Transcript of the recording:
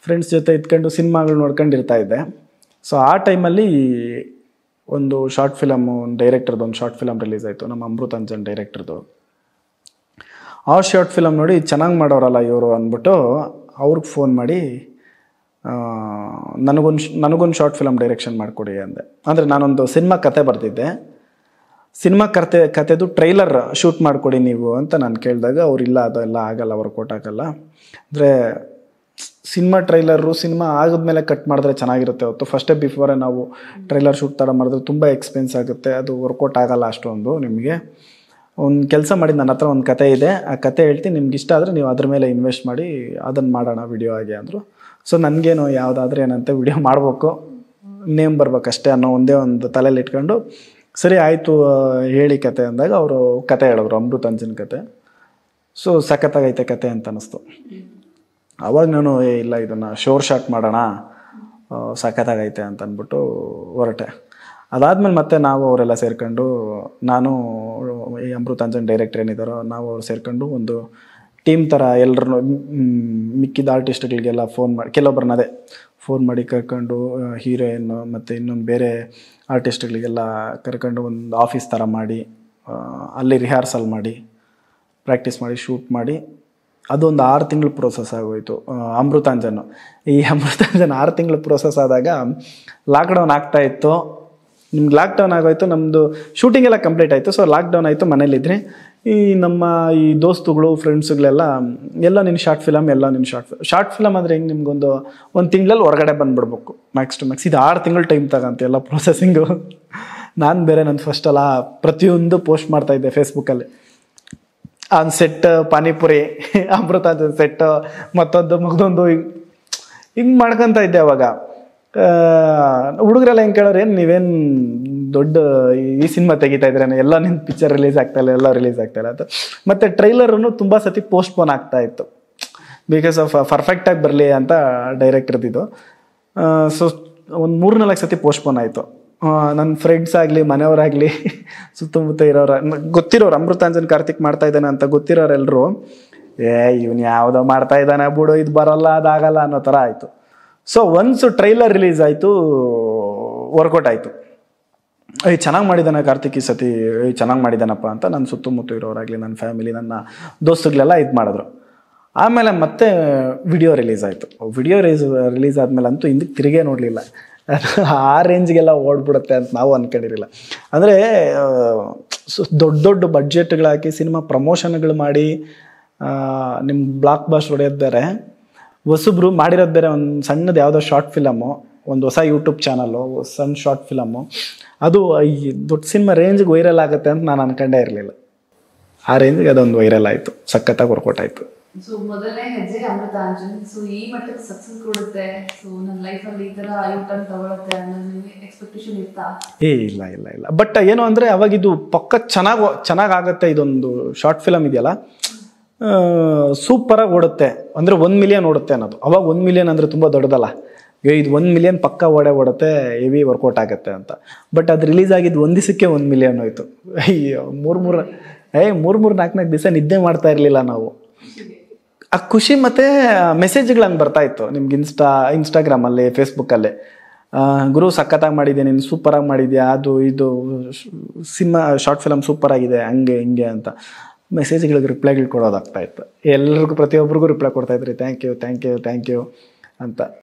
friends ಜೊತೆ ಇದ್ಕೊಂಡು ಸಿನಿಮಾಗಳು ನೋಡ್ಕೊಂಡು ಇರ್ತಾ ಇದ್ದೆ ಸೊ ಆ ಟೈಮಲ್ಲಿ ಒಂದು ಶಾರ್ಟ್ ಫಿಲಮ್ ಒಂದು ಡೈರೆಕ್ಟರ್ದು ಒಂದು ಶಾರ್ಟ್ ಫಿಲಮ್ ರಿಲೀಸ್ ಆಯಿತು ನಮ್ಮ ಅಮೃತ್ ಅಂಜನ್ ಡೈರೆಕ್ಟರ್ದು ಆ ಶಾರ್ಟ್ ಫಿಲಮ್ ನೋಡಿ ಚೆನ್ನಾಗಿ ಮಾಡೋರಲ್ಲ ಇವರು ಅಂದ್ಬಿಟ್ಟು ಅವ್ರಿಗೆ ಫೋನ್ ಮಾಡಿ ನನಗೊಂದು ನನಗೊಂದು ಶಾರ್ಟ್ ಫಿಲಮ್ ಡೈರೆಕ್ಷನ್ ಮಾಡಿಕೊಡಿ ಅಂದೆ ಅಂದರೆ ನಾನೊಂದು ಸಿನಿಮಾ ಕತೆ ಬರ್ತಿದ್ದೆ ಸಿನಿಮಾ ಕತೆ ಕತೆದು ಟ್ರೈಲರ್ ಶೂಟ್ ಮಾಡಿಕೊಡಿ ನೀವು ಅಂತ ನಾನು ಕೇಳಿದಾಗ ಅವ್ರಿಲ್ಲ ಅದೆಲ್ಲ ಆಗಲ್ಲ ವರ್ಕೌಟ್ ಆಗಲ್ಲ ಅಂದರೆ ಸಿನಿಮಾ ಟ್ರೈಲರು ಸಿನಿಮಾ ಆದಮೇಲೆ ಕಟ್ ಮಾಡಿದ್ರೆ ಚೆನ್ನಾಗಿರುತ್ತೆ ಹೊತ್ತು ಫಸ್ಟೇ ಬಿಫೋರೇ ನಾವು ಟ್ರೈಲರ್ ಶೂಟ್ ಥರ ಮಾಡಿದ್ರೆ ತುಂಬ ಎಕ್ಸ್ಪೆನ್ಸ್ ಆಗುತ್ತೆ ಅದು ವರ್ಕೌಟ್ ಆಗಲ್ಲ ಅಷ್ಟೊಂದು ನಿಮಗೆ ಒಂದು ಕೆಲಸ ಮಾಡಿ ನನ್ನ ಹತ್ರ ಒಂದು ಕತೆ ಇದೆ ಆ ಕತೆ ಹೇಳ್ತೀನಿ ನಿಮ್ಗೆ ಇಷ್ಟ ಆದರೆ ನೀವು ಅದ್ರ ಮೇಲೆ ಇನ್ವೆಸ್ಟ್ ಮಾಡಿ ಅದನ್ನು ಮಾಡೋಣ ವಿಡಿಯೋ ಆಗಿ ಅಂದರು ಸೊ ನನಗೇನು ಯಾವುದಾದ್ರೆ ಏನಂತೆ ವಿಡಿಯೋ ಮಾಡಬೇಕು ನೇಮ್ ಬರ್ಬೇಕಷ್ಟೇ ಅನ್ನೋ ಒಂದೇ ಒಂದು ತಲೆಯಲ್ಲಿ ಇಟ್ಕೊಂಡು ಸರಿ ಆಯಿತು ಹೇಳಿ ಕತೆ ಅಂದಾಗ ಅವರು ಕತೆ ಹೇಳಿದ್ರು ಅಮೃತ್ ಅಂಜನ್ ಕತೆ ಸೊ ಸಖತ್ತಾಗೈತೆ ಕತೆ ಅಂತ ಅನ್ನಿಸ್ತು ಅವಾಗ ನಾನು ಏ ಇಲ್ಲ ಇದನ್ನು ಶೋರ್ ಶಾಟ್ ಮಾಡೋಣ ಆ, ಸಖತ್ತಾಗೈತೆ ಅಂತ ಅಂದ್ಬಿಟ್ಟು ಹೊರಟೆ ಅದಾದ್ಮೇಲೆ ಮತ್ತೆ ನಾವು ಅವರೆಲ್ಲ ಸೇರ್ಕೊಂಡು ನಾನು ಈ ಅಮೃತ್ ಅಂಜನ್ ಡೈರೆಕ್ಟರ್ ಏನಿದ್ದಾರೋ ನಾವು ಅವ್ರು ಸೇರ್ಕೊಂಡು ಒಂದು ಟೀಮ್ ಥರ ಎಲ್ಲರನ್ನು ಮಿಕ್ಕಿದ ಆರ್ಟಿಸ್ಟ್ಗಳಿಗೆಲ್ಲ ಫೋನ್ ಮಾಡಿ ಕೆಲವೊಬ್ಬರನ್ನ ಅದೇ ಫೋನ್ ಮಾಡಿ ಕರ್ಕೊಂಡು ಹೀರೋಯಿನ್ನು ಮತ್ತು ಇನ್ನೊಂದು ಬೇರೆ ಆರ್ಟಿಸ್ಟ್ಗಳಿಗೆಲ್ಲ ಕರ್ಕೊಂಡು ಒಂದು ಆಫೀಸ್ ಥರ ಮಾಡಿ ಆ, ಅಲ್ಲಿ ರಿಹಾರ್ಸಲ್ ಮಾಡಿ ಪ್ರಾಕ್ಟೀಸ್ ಮಾಡಿ ಶೂಟ್ ಮಾಡಿ ಅದೊಂದು ಆರು ತಿಂಗಳು ಪ್ರೋಸೆಸ್ ಆಗೋಯ್ತು ಆ, ಅಮೃತಾಂಜನ್ ಈ ಅಮೃತಾಂಜನ್ ಆರು ತಿಂಗಳು ಪ್ರೋಸೆಸ್ ಆದಾಗ ಲಾಕ್ಡೌನ್ ಆಗ್ತಾ ಇತ್ತು ನಿಮ್ಗೆ ಲಾಕ್ಡೌನ್ ಆಗೋಯ್ತು ನಮ್ಮದು ಶೂಟಿಂಗ್ ಎಲ್ಲ ಕಂಪ್ಲೀಟ್ ಆಯಿತು ಸೊ ಲಾಕ್ಡೌನ್ ಆಯಿತು ಮನೇಲಿದ್ರಿ ಈ ನಮ್ಮ ಈ ದೋಸ್ತುಗಳು ಫ್ರೆಂಡ್ಸ್ಗಳೆಲ್ಲ ಎಲ್ಲ ನಿನ್ನ ಶಾರ್ಟ್ ಫಿಲಮ್ ಎಲ್ಲ ನಿನ್ನ ಶಾರ್ಟ್ ಶಾರ್ಟ್ ಫಿಲಮ್ ಅಂದರೆ ಹಿಂಗೆ ನಿಮ್ಗೊಂದು ಒಂದು ತಿಂಗಳಲ್ಲಿ ಹೊರಗಡೆ ಬಂದ್ಬಿಡ್ಬೇಕು ಮ್ಯಾಕ್ಸ್ ಟು ಮ್ಯಾಕ್ಸ್ ಇದು ಆರು ತಿಂಗಳು ಟೈಮ್ ತಗಂತ ಎಲ್ಲ ಪ್ರೊಸೆಸಿಂಗು ನಾನು ಬೇರೆ ನನ್ನ ಫಸ್ಟ್ ಅಲ್ಲ ಪ್ರತಿಯೊಂದು ಪೋಸ್ಟ್ ಮಾಡ್ತಾ ಇದ್ದೆ ಫೇಸ್ಬುಕ್ಕಲ್ಲಿ ಒಂದು ಸೆಟ್ ಪಾನಿಪುರಿ ಅಮೃತ ಸೆಟ್ ಮತ್ತೊಂದು ಮಗದೊಂದು ಹಿಂಗೆ ಮಾಡ್ಕೊಂತ ಇದ್ದೆ ಅವಾಗ ಹುಡುಗರೆಲ್ಲ ಹೆಂಗೆ ಕೇಳೋರು ಏನು ನೀವೇನು ದೊಡ್ಡ ಈ ಸಿನಿಮಾ ತೆಗಿತಾ ಇದ್ರೇನೆ ಎಲ್ಲ ನಿನ್ನ ಪಿಕ್ಚರ್ ರಿಲೀಸ್ ಆಗ್ತಾ ಇಲ್ಲ ಎಲ್ಲ ರಿಲೀಸ್ ಆಗ್ತಾ ಇಲ್ಲ ಅಂತ ಮತ್ತು ಟ್ರೈಲರನ್ನು ತುಂಬ ಸತಿ ಪೋಸ್ಟ್ಪೋನ್ ಆಗ್ತಾ ಇತ್ತು ಬಿಕಾಸ್ ಆಫ್ ಪರ್ಫೆಕ್ಟಾಗಿ ಬರಲಿ ಅಂತ ಡೈರೆಕ್ಟರ್ದಿದ್ದು ಸೊ ಒಂದು ಮೂರು ನಾಲ್ಕು ಸತಿ ಪೋಸ್ಟ್ಪೋನ್ ಆಯಿತು ನನ್ನ ಫ್ರೆಂಡ್ಸ್ ಆಗಲಿ ಮನೆಯವರಾಗಲಿ ಸುತ್ತಮುತ್ತ ಇರೋರು ನ- ಗೊತ್ತಿರೋರು ಅಮೃತಾಂಜನ್ ಕಾರ್ತಿಕ್ ಮಾಡ್ತಾ ಇದ್ದಾನೆ ಅಂತ ಗೊತ್ತಿರೋರೆಲ್ಲರೂ ಏ ಇವನು ಯಾವುದೋ ಮಾಡ್ತಾ ಇದ್ದಾನೆ ಬಿಡು ಇದು ಬರಲ್ಲ ಅದಾಗಲ್ಲ ಅನ್ನೋ ಥರ ಆಯಿತು ಸೊ ಒನ್ಸ್ ಟ್ರೈಲರ್ ರಿಲೀಸ್ ಆಯಿತು ವರ್ಕೌಟ್ ಆಯಿತು ಏಯ್ ಚೆನ್ನಾಗಿ ಮಾಡಿದ್ದಾನೆ ಕಾರ್ತಿಕ್ ಈ ಸತಿ ಏಯ್ ಚೆನ್ನಾಗಿ ಮಾಡಿದ್ದಾನಪ್ಪ ಅಂತ ನನ್ನ ಸುತ್ತಮುತ್ತ ಇರೋರಾಗಲಿ ನನ್ನ ಫ್ಯಾಮಿಲಿ ನನ್ನ ದೋಸ್ತುಗಳೆಲ್ಲ ಇದು ಮಾಡಿದ್ರು ಆಮೇಲೆ ಮತ್ತೆ ವಿಡಿಯೋ ರಿಲೀಸ್ ಆಯಿತು ವಿಡಿಯೋ ರಿಲೀಸ್ ರಿಲೀಸ್ ಆದಮೇಲೆ ಅಂತೂ ಹಿಂದಕ್ಕೆ ತಿರುಗೇ ನೋಡಲಿಲ್ಲ ಆ ರೇಂಜ್ಗೆಲ್ಲ ಓಡ್ಬಿಡುತ್ತೆ ಅಂತ ನಾವು ಅನ್ಕೊಂಡಿರಲಿಲ್ಲ ಅಂದರೆ ದೊಡ್ಡ ದೊಡ್ಡ ಬಡ್ಜೆಟ್ಗಳು ಹಾಕಿ ಸಿನಿಮಾ ಪ್ರಮೋಷನ್ಗಳು ಮಾಡಿ ನಿಮ್ಮ ಬ್ಲಾಕ್ ಬಾಸ್ಟ್ ಹೊಡೆಯೋದು ಬೇರೆ ಹೊಸಬ್ರು ಮಾಡಿರೋದು ಬೇರೆ ಒಂದು ಸಣ್ಣದು ಯಾವುದೋ ಶಾರ್ಟ್ ಫಿಲಮು ಒಂದು ಹೊಸ ಯೂಟ್ಯೂಬ್ ಚಾನಲ್ಲು ಸಣ್ಣ ಶಾರ್ಟ್ ಫಿಲಮು ಅದು ಈ ದೊಡ್ಡ ಸಿನಿಮಾ ರೇಂಜ್ಗೆ ವೈರಲ್ ಆಗುತ್ತೆ ಅಂತ ನಾನು ಅನ್ಕೊಂಡೇ ಇರಲಿಲ್ಲ ಆ ರೇಂಜ್ಗೆ ಅದೊಂದು ವೈರಲ್ ಆಯಿತು ಸಖತ್ತಾಗಿ ವರ್ಕೌಟ್ ಆಯಿತು ಸೊ ಮೊದಲನೇ ಹೆಜ್ಜೆ ಅಮೃತ ಅಂಜನ್ ಸೊ ಈ ಮಟ್ಟಕ್ಕೆ ಸಕ್ಸಸ್ ಕೊಡುತ್ತೆ ಸೊ ನನ್ನ ಲೈಫಲ್ಲಿ ಈ ತರ ಯೂ ಟರ್ನ್ ತಗೊಳುತ್ತೆ ಅನ್ನೋ ನಿಮಗೆ ಎಕ್ಸ್ಪೆಕ್ಟೇಷನ್ ಇತ್ತಾ ಏ ಇಲ್ಲ ಇಲ್ಲ ಇಲ್ಲ ಬಟ್ ಏನು ಅಂದರೆ ಅವಾಗ ಇದು ಪಕ್ಕ ಚೆನ್ನಾಗಿ ಚೆನ್ನಾಗಿ ಆಗುತ್ತೆ ಇದೊಂದು ಶಾರ್ಟ್ ಫಿಲಮ್ ಇದೆಯಲ್ಲ ಸೂಪರಾಗಿ ಓಡುತ್ತೆ ಅಂದರೆ ಒನ್ ಮಿಲಿಯನ್ ಓಡುತ್ತೆ ಅನ್ನೋದು ಅವಾಗ ಒನ್ ಮಿಲಿಯನ್ ಅಂದರೆ ತುಂಬ ದೊಡ್ಡದಲ್ಲ ಏ ಇದು ಒನ್ ಮಿಲಿಯನ್ ಪಕ್ಕ ಓಡೇ ಓಡುತ್ತೆ ಹೆವಿ ವರ್ಕೌಟ್ ಆಗುತ್ತೆ ಅಂತ ಬಟ್ ಅದು ರಿಲೀಸ್ ಆಗಿದ್ದು ಒಂದು ದಿವಸಕ್ಕೆ ಒನ್ ಮಿಲಿಯನ್ ಹೋಯ್ತು ಅಯ್ಯೋ ಮೂರು ಮೂರು ಏ ಮೂರು ಮೂರು ನಾಲ್ಕು ನಾಲ್ಕು ದಿವಸ ನಿದ್ದೆ ಮಾಡ್ತಾ ಇರಲಿಲ್ಲ ನಾವು ಆ ಖುಷಿ ಮತ್ತು ಮೆಸೇಜ್ಗಳು ಹಂಗೆ ಬರ್ತಾ ಇತ್ತು ನಿಮ್ಗೆ ಇನ್ಸ್ಟಾ ಇನ್ಸ್ಟಾಗ್ರಾಮಲ್ಲಿ ಫೇಸ್ಬುಕ್ಕಲ್ಲಿ ಗುರು ಸಖತ್ತಾಗಿ ಮಾಡಿದ್ದೆ ನೀನು ಸೂಪರಾಗಿ ಮಾಡಿದ್ಯಾ ಅದು ಇದು ಸಿನಿಮಾ ಶಾರ್ಟ್ ಫಿಲಮ್ ಸೂಪರ್ ಆಗಿದೆ ಹಂಗೆ ಹಿಂಗೆ ಅಂತ ಮೆಸೇಜ್ಗಳಿಗೆ ರಿಪ್ಲೈಗಳು ಕೊಡೋದಾಗ್ತಾ ಇತ್ತು ಎಲ್ರಿಗೂ ಪ್ರತಿಯೊಬ್ಬರಿಗೂ ರಿಪ್ಲೈ ಕೊಡ್ತಾ ಇದ್ರಿ thank you thank you thank you ಅಂತ